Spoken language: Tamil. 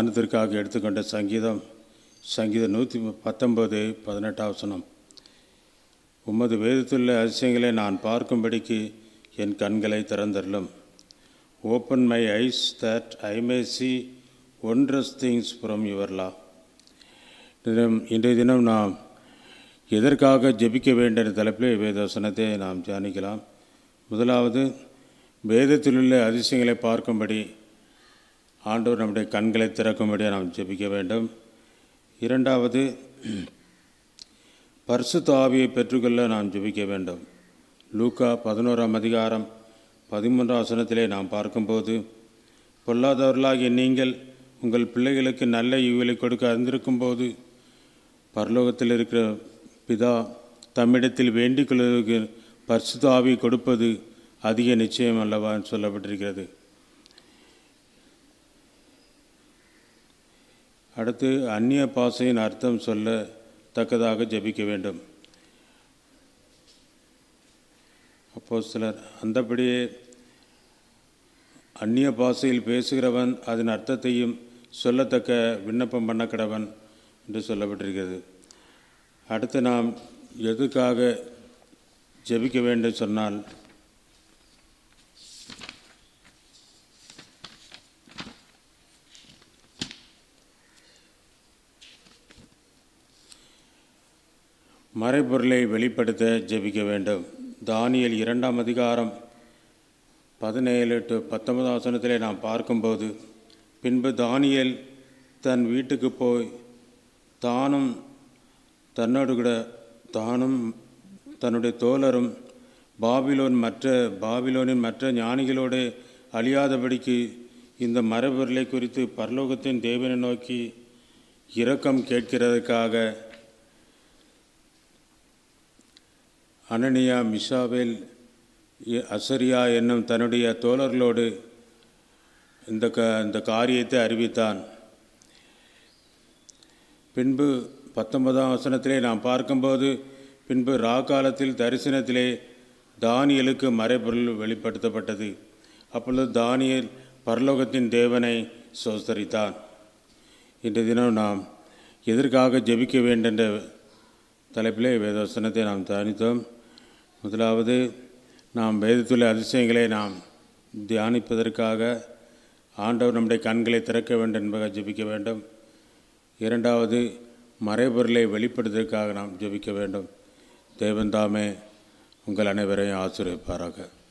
தியானத்திற்காக எடுத்துக்கொண்ட சங்கீதம் சங்கீதம் நூற்றி பத்தொன்பது பதினெட்டாம் வசனம் உமது வேதத்துள்ள அதிசயங்களை நான் பார்க்கும்படிக்கு என் கண்களை திறந்தருளும் open my eyes that I may see wondrous things from your law தினம் இன்றைய தினம் நாம் எதற்காக ஜெபிக்க வேண்டிய தலைப்பிலே வேதவசனத்தை நாம் தியானிக்கலாம் முதலாவது வேதத்திலுள்ள அதிசயங்களை பார்க்கும்படி ஆண்டவர் நம்முடைய கண்களை திறக்கும்படி நாம் ஜெபிக்க வேண்டும் இரண்டாவது பரிசுத்த ஆவியை பெற்றுக்கொள்ள நாம் ஜெபிக்க வேண்டும் லூக்கா பதினோராம் அதிகாரம் பதிமூன்றாம் வசனத்திலே நாம் பார்க்கும்போது பொல்லாதவர்களாகிய நீங்கள் உங்கள் பிள்ளைகளுக்கு நல்ல ஈவுகளை கொடுக்க அறிந்திருக்கும் போது பரலோகத்தில் இருக்கிற பிதா தம்மிடத்தில் வேண்டிக் கொள்வதற்கு பரிசுத்த ஆவி கொடுப்பது அதிக நிச்சயம் அல்லவான்னு சொல்லப்பட்டிருக்கிறது அடுத்து அந்நிய பாசையின் அர்த்தம் சொல்ல தக்கதாக ஜெபிக்க வேண்டும் அப்போ சிலர் அந்தபடியே அந்நிய பாஷையில் பேசுகிறவன் அதன் அர்த்தத்தையும் சொல்லத்தக்க விண்ணப்பம் பண்ண கடவன் என்று சொல்லப்பட்டிருக்கிறது அடுத்து நாம் எதுக்காக ஜெபிக்க வேண்டும் சொன்னால் மறைபொருளை வெளிப்படுத்த ஜெபிக்க வேண்டும் தானியல் இரண்டாம் அதிகாரம் பதினேழு டு பத்தொன்பதாம் வசனத்திலே நாம் பார்க்கும்போது பின்பு தானியல் தன் வீட்டுக்கு போய் தானும் தன்னோடு கூட தானும் தன்னுடைய தோழரும் பாபிலோன் மற்ற பாபிலோனின் மற்ற ஞானிகளோடு அழியாதபடிக்கு இந்த மரபொருளை குறித்து பரலோகத்தின் தேவனை நோக்கி இரக்கம் கேட்கிறதுக்காக அனனியா மிஷாவேல் அசரியா என்னும் தன்னுடைய தோழர்களோடு இந்த க இந்த காரியத்தை அறிவித்தான் பின்பு பத்தொன்பதாம் வசனத்திலே நாம் பார்க்கும்போது பின்பு ரா காலத்தில் தரிசனத்திலே தானியலுக்கு மறைபொருள் வெளிப்படுத்தப்பட்டது அப்பொழுது தானியல் பரலோகத்தின் தேவனை சோஸ்தரித்தான் இன்றைய தினம் நாம் எதற்காக ஜெபிக்க வேண்டென்ற தலைப்பிலே வேதவசனத்தை நாம் தியானித்தோம் முதலாவது நாம் வேதத்துள்ள அதிசயங்களை நாம் தியானிப்பதற்காக ஆண்டவர் நம்முடைய கண்களை திறக்க வேண்டும் என்பதாக ஜெபிக்க வேண்டும் இரண்டாவது மறைபொருளை வெளிப்படுத்துவதற்காக நாம் ஜெபிக்க வேண்டும் தேவன் தாமே உங்கள் அனைவரையும் ஆசீர்வதிப்பாராக